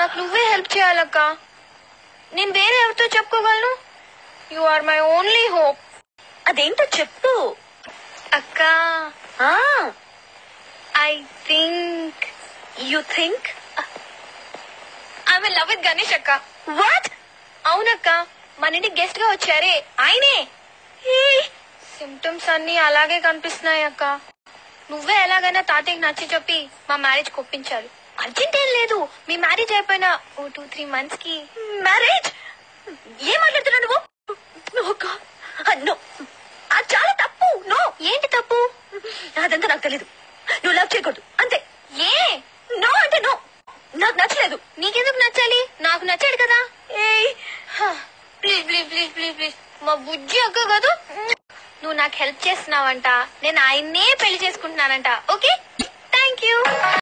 నాకు నువ్వే హెల్ప్ చేయాలక్క నేను వేరే ఎవరితో చెప్పుకోగలను you are my only hope అదేంటో చెప్పు అక్క ఆ I think you think I love with Ganesh అక్క వాట్ అవునక్క మన ఇంటికి గెస్ట్ గా వచ్చారే ఆయనే సిమ్టమ్స్ అన్ని అలాగే కనిపిస్తున్నాయి అక్క నువ్వే ఎలాగైనా తాతయ్యకి నచ్చి చెప్పి మా మ్యారేజ్ ఒప్పించాలి అర్జెంట్ ఏం లేదు మీ మ్యారేజ్ అయిపోయిన ఓ టూ త్రీ మంత్స్ కి మ్యారేజ్ ఏం మాట్లాడుతున్నావు నువ్వు నో గాడ్ నో అది చాలా తప్పు నో ఏంటి తప్పు అదంతా నాకు తెలీదు నువ్వు లవ్ చేయకూడదు అంతే ఏ నో అంటే నో నాకు నచ్చలేదు నీకెందుకు నచ్చాలి నాకు నచ్చాడు కదా ఏయ్ please please please please please మా బుజ్జి అక్క కాదు నువ్వు నాకు హెల్ప్ చేస్తున్నావంట నేను ఆయన్నే పెళ్లి చేసుకుంటున్నానంట ఓకే థ్యాంక్ యూ